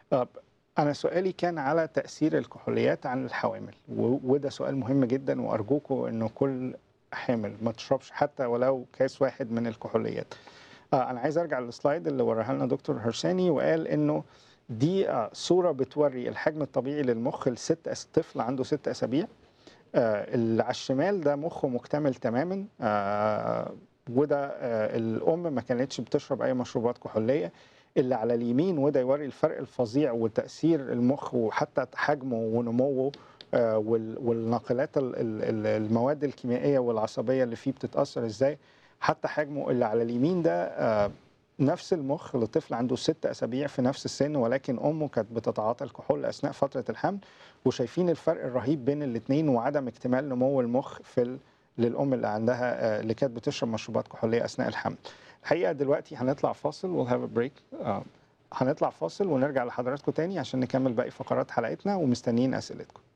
طب أنا سؤالي كان على تأثير الكحوليات عن الحوامل و- وده سؤال مهم جدا وأرجوكم إنه كل حامل ما تشربش حتى ولو كاس واحد من الكحوليات. آه أنا عايز أرجع للسلايد اللي وراها لنا دكتور هرساني وقال إنه دي آه صورة بتوري الحجم الطبيعي للمخ لست أس- طفل عنده ست أسابيع آه، اللي على الشمال ده مخه مكتمل تماما آه، وده آه، الام ما كانتش بتشرب اي مشروبات كحوليه اللي على اليمين وده يوري الفرق الفظيع وتاثير المخ وحتى حجمه ونموه آه، وال- والناقلات ال- ال- ال- المواد الكيميائيه والعصبيه اللي فيه بتتاثر ازاي حتى حجمه اللي على اليمين ده آه، نفس المخ لطفل عنده ست اسابيع في نفس السن ولكن امه كانت بتتعاطى الكحول اثناء فتره الحمل وشايفين الفرق الرهيب بين الاثنين وعدم اكتمال نمو المخ في ال... للام اللي عندها آه، اللي كانت بتشرب مشروبات كحوليه اثناء الحمل. الحقيقه دلوقتي هنطلع فاصل we'll have a break آه، هنطلع فاصل ونرجع لحضراتكم تاني عشان نكمل باقي فقرات حلقتنا ومستنيين اسئلتكم.